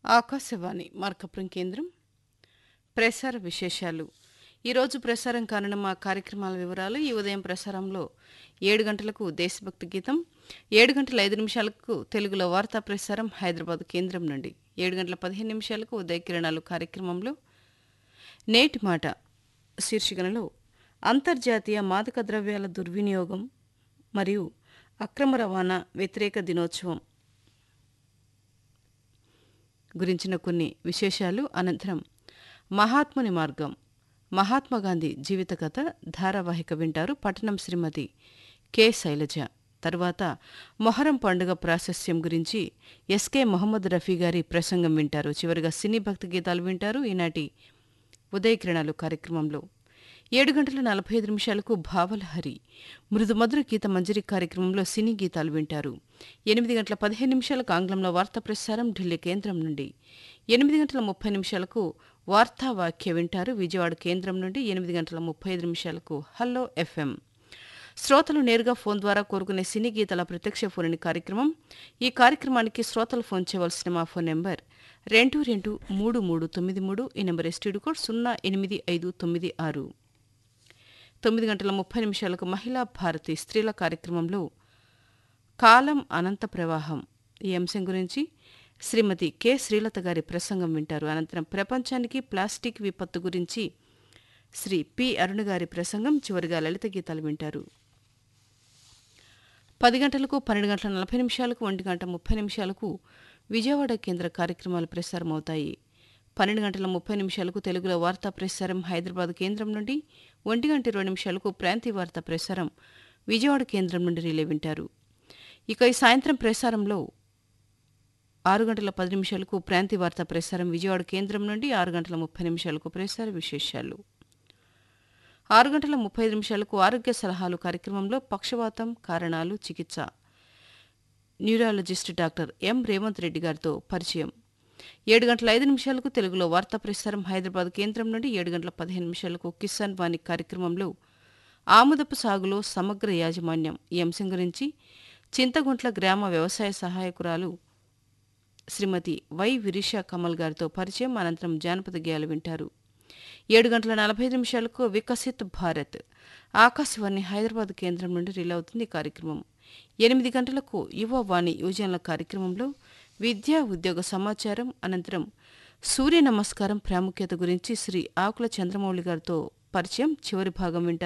ఆకాశవాణి మార్కపురం కేంద్రం ప్రసార విశేషాలు ఈరోజు ప్రసారం కానున్న మా కార్యక్రమాల వివరాలు ఈ ఉదయం ప్రసారంలో ఏడు గంటలకు దేశభక్తి గీతం ఏడు గంటల ఐదు నిమిషాలకు తెలుగులో వార్తా ప్రసారం హైదరాబాద్ కేంద్రం నుండి ఏడు గంటల పదిహేను నిమిషాలకు ఉదయ కిరణాలు కార్యక్రమంలో నేటి మాట శీర్షికనలో అంతర్జాతీయ మాదక ద్రవ్యాల దుర్వినియోగం మరియు అక్రమ రవాణా వ్యతిరేక దినోత్సవం గురించిన కొన్ని విశేషాలు అనంతరం మహాత్ముని మార్గం మహాత్మా గాంధీ జీవిత కథ ధారావాహిక వింటారు పట్టణం శ్రీమతి కె శైలజ తరువాత మొహరం పండుగ ప్రాశస్యం గురించి ఎస్కే మొహమ్మద్ రఫీ గారి ప్రసంగం వింటారు చివరిగా సినీ భక్తి గీతాలు వింటారు ఈనాటి ఉదయ కిరణాలు కార్యక్రమంలో ఏడు గంటల నలభై ఐదు నిమిషాలకు భావలహరి మృదుమధుర గీత మంజరి కార్యక్రమంలో సినీ గీతాలు వింటారు ఎనిమిది గంటల పదిహేను నిమిషాలకు ఆంగ్లంలో వార్తా ప్రసారం ఢిల్లీ కేంద్రం నుండి ఎనిమిది గంటల ముప్పై నిమిషాలకు వార్తా వాక్య వింటారు విజయవాడ కేంద్రం నుండి ఎనిమిది గంటల ముప్పై ఐదు నిమిషాలకు హలో ఎఫ్ఎం శ్రోతలు నేరుగా ఫోన్ ద్వారా కోరుకునే సినీ గీతాల ప్రత్యక్ష ఫోన్ కార్యక్రమం ఈ కార్యక్రమానికి శ్రోతలు ఫోన్ చేయవలసిన మా ఫోన్ నెంబర్ రెండు రెండు మూడు మూడు తొమ్మిది మూడు ఈ నెంబర్ ఎస్టీడీ కోడ్ సున్నా ఎనిమిది ఐదు తొమ్మిది ఆరు తొమ్మిది గంటల ముప్పై నిమిషాలకు మహిళా భారతి స్త్రీల కార్యక్రమంలో కాలం అనంత ప్రవాహం ఈ అంశం గురించి శ్రీమతి కె శ్రీలత గారి ప్రసంగం వింటారు అనంతరం ప్రపంచానికి ప్లాస్టిక్ విపత్తు గురించి శ్రీ పి అరుణ గారి ప్రసంగం చివరిగా లలిత గీతాలు వింటారు పది గంటలకు పన్నెండు గంటల నలభై నిమిషాలకు ఒంటి గంట ముప్పై నిమిషాలకు విజయవాడ కేంద్ర కార్యక్రమాలు ప్రసారమవుతాయి పన్నెండు గంటల ముప్పై నిమిషాలకు తెలుగులో వార్తా ప్రసారం హైదరాబాద్ కేంద్రం నుండి ఒంటి గంట ఇరవై నిమిషాలకు ప్రాంతీయ వార్తా ప్రసారం విజయవాడ కేంద్రం నుండి రిలే వింటారు ఇక ఈ సాయంత్రం ప్రసారంలో ఆరు గంటల పది నిమిషాలకు ప్రాంతీయ వార్తా ప్రసారం విజయవాడ కేంద్రం నుండి ఆరు గంటల ముప్పై నిమిషాలకు ప్రసార విశేషాలు ఆరు గంటల ముప్పై ఐదు నిమిషాలకు ఆరోగ్య సలహాలు కార్యక్రమంలో పక్షవాతం కారణాలు చికిత్స neurologist doctor M Revanth Reddy గారితో పరిచయం ఏడు గంటల ఐదు నిమిషాలకు తెలుగులో వార్తా ప్రసారం హైదరాబాద్ కేంద్రం నుండి ఏడు గంటల పదిహేను నిమిషాలకు కిసాన్ వాణి కార్యక్రమంలో ఆముదపు సాగులో సమగ్ర యాజమాన్యం ఈ అంశం గురించి చింతగుంట్ల గ్రామ వ్యవసాయ సహాయకురాలు శ్రీమతి వై విరిష కమల్ గారితో పరిచయం అనంతరం జానపద గేయాలు వింటారు ఏడు గంటల నలభై ఐదు నిమిషాలకు వికసిత్ భారత్ ఆకాశవాణి హైదరాబాద్ కేంద్రం నుండి రిలే అవుతుంది ఈ కార్యక్రమం ఎనిమిది గంటలకు యువ వాణి యువజనుల కార్యక్రమంలో విద్యా ఉద్యోగ సమాచారం అనంతరం సూర్య నమస్కారం ప్రాముఖ్యత గురించి శ్రీ ఆకుల చంద్రమౌళి గారితో పరిచయం చివరి భాగం వింటారు